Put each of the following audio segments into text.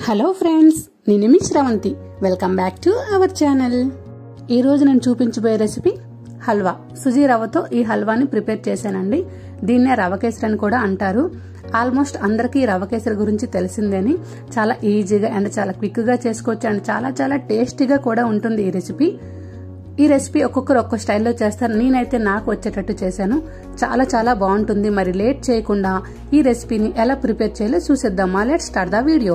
hello friends నేను మీ Sravanthi welcome back to our channel ఈ రోజు నేను చూపించబోయే రెసిపీ హల్వా సుజీ రవ్వతో ఈ హల్వాని ప్రిపేర్ చేశానండి దీన్నే రవ్వ కేసరి అని కూడా అంటారు ఆల్మోస్ట్ అందరికీ రవ్వ కేసరి గురించి తెలిసిందని చాలా ఈజీగా అండ్ చాలా క్విక్ గా చేసుకోవచ్చు అండ్ చాలా చాలా టేస్టీగా కూడా ఉంటుంది ఈ రెసిపీ ఈ రెసిపీ ఒక్కొక్కరు ఒక్క స్టైల్లో చేస్తారు నేనైతే నాకు వచ్చేటట్టు చేశాను చాలా చాలా బాగుంటుంది మరి లేట్ చేయకుండా ఈ రెసిపీని ఎలా ప్రిపేర్ చేయాలో చూసేద్దామా లెట్ స్టార్ట్ ద వీడియో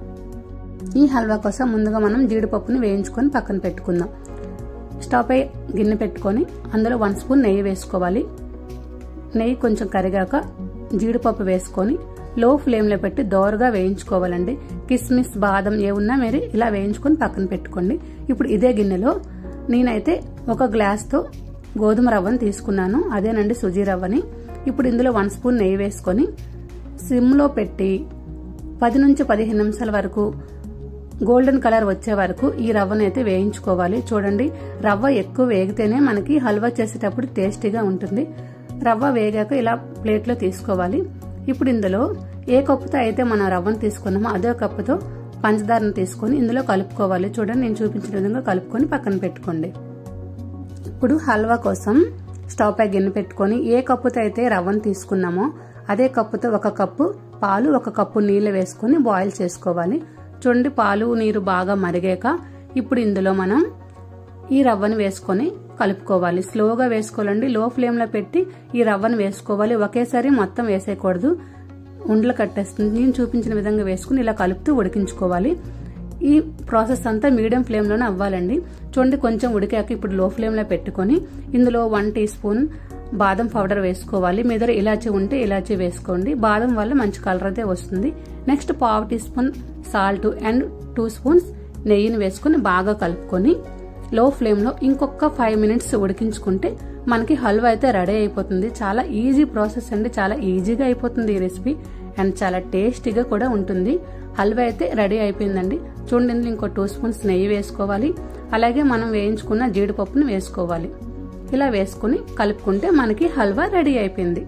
ఈ హల్వా కోసం ముందుగా మనం జీడిపప్పుని వేయించుకొని పక్కన పెట్టుకుందాం స్టవ్ పై గిన్నె పెట్టుకొని అందులో వన్ స్పూన్ నెయ్యి వేసుకోవాలి నెయ్యి కొంచెం కరిగాక జీడిపప్పు వేసుకొని లో ఫ్లేమ్లో పెట్టి దోరగా వేయించుకోవాలండి కిస్మిస్ బాదం ఏ ఉన్నా మీరు ఇలా వేయించుకొని పక్కన పెట్టుకోండి ఇప్పుడు ఇదే గిన్నెలో నేనైతే ఒక గ్లాస్తో గోధుమ రవ్వని తీసుకున్నాను అదేనండి సుజీ రవ్వని ఇప్పుడు ఇందులో వన్ స్పూన్ నెయ్యి వేసుకొని సిమ్లో పెట్టి పది నుంచి పదిహేను నిమిషాల వరకు గోల్డెన్ కలర్ వచ్చే వరకు ఈ రవ్వను అయితే వేయించుకోవాలి చూడండి రవ్వ ఎక్కువ వేగితేనే మనకి హల్వా చేసేటప్పుడు టేస్టీగా ఉంటుంది రవ్వ వేగాక ఇలా ప్లేట్లో తీసుకోవాలి ఇప్పుడు ఇందులో ఏ కప్పుతో అయితే మనం రవ్వను తీసుకున్నామో అదే కప్పుతో పంచదారను తీసుకొని ఇందులో కలుపుకోవాలి చూడండి నేను చూపించిన విధంగా కలుపుకొని పక్కన పెట్టుకోండి ఇప్పుడు హల్వా కోసం స్టవ్ పై గిన్నె పెట్టుకొని ఏ కప్పుతో అయితే రవ్వను తీసుకున్నామో అదే కప్పుతో ఒక కప్పు పాలు ఒక కప్పు నీళ్ళు వేసుకొని బాయిల్ చేసుకోవాలి చూడండి పాలు నీరు బాగా మరిగాక ఇప్పుడు ఇందులో మనం ఈ రవ్వను వేసుకొని కలుపుకోవాలి స్లోగా వేసుకోవాలండి లో ఫ్లేమ్లో పెట్టి ఈ రవ్వను వేసుకోవాలి ఒకేసారి మొత్తం వేసేయకూడదు ఉండలు కట్టేస్తుంది నేను చూపించిన విధంగా వేసుకుని ఇలా కలుపుతూ ఉడికించుకోవాలి ఈ ప్రాసెస్ అంతా మీడియం ఫ్లేమ్లోనే అవ్వాలండి చూడండి కొంచెం ఉడికాక ఇప్పుడు లో ఫ్లేమ్లో పెట్టుకొని ఇందులో వన్ టీ స్పూన్ బాదం పౌడర్ వేసుకోవాలి మీ దగ్గర ఇలాచీ ఉంటే ఇలాచీ వేసుకోండి బాదం వల్ల మంచి కలర్ అయితే వస్తుంది నెక్స్ట్ పావు teaspoon salt and two spoons నెయ్యిని వేసుకుని బాగా కలుపుకొని లో ఫ్లేమ్లో ఇంకొక ఫైవ్ మినిట్స్ ఉడికించుకుంటే మనకి హల్వా అయితే రెడీ అయిపోతుంది చాలా ఈజీ ప్రాసెస్ అండి చాలా ఈజీగా అయిపోతుంది ఈ రెసిపీ అండ్ చాలా టేస్టీగా కూడా ఉంటుంది హల్వా అయితే రెడీ అయిపోయిందండి చూడండి ఇందులో ఇంకో టూ స్పూన్స్ నెయ్యి వేసుకోవాలి అలాగే మనం వేయించుకున్న జీడిపప్పును వేసుకోవాలి ఇలా వేసుకుని కలుపుకుంటే మనకి హల్వా రెడీ అయిపోయింది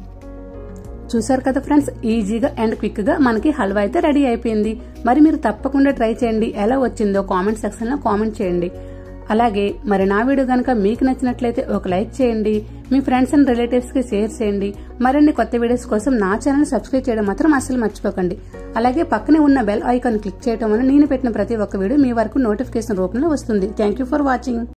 చూసారు కదా ఫ్రెండ్స్ ఈజీగా అండ్ క్విక్ గా మనకి హల్వా అయితే రెడీ అయిపోయింది మరి మీరు తప్పకుండా ట్రై చేయండి ఎలా వచ్చిందో కామెంట్ సెక్షన్ లో కామెంట్ చేయండి అలాగే మరి నా వీడియో కనుక మీకు నచ్చినట్లయితే ఒక లైక్ చేయండి మీ ఫ్రెండ్స్ అండ్ రిలేటివ్స్ కి షేర్ చేయండి మరిన్ని కొత్త వీడియోస్ కోసం నా ఛానల్ సబ్స్క్రైబ్ చేయడం మాత్రం అస్సలు మర్చిపోకండి అలాగే పక్కనే ఉన్న బెల్ ఐకాన్ క్లిక్ చేయడం వల్ల నేను పెట్టిన ప్రతి ఒక్క వీడియో మీ వరకు నోటిఫికేషన్ రూపంలో వస్తుంది థ్యాంక్ ఫర్ వాచింగ్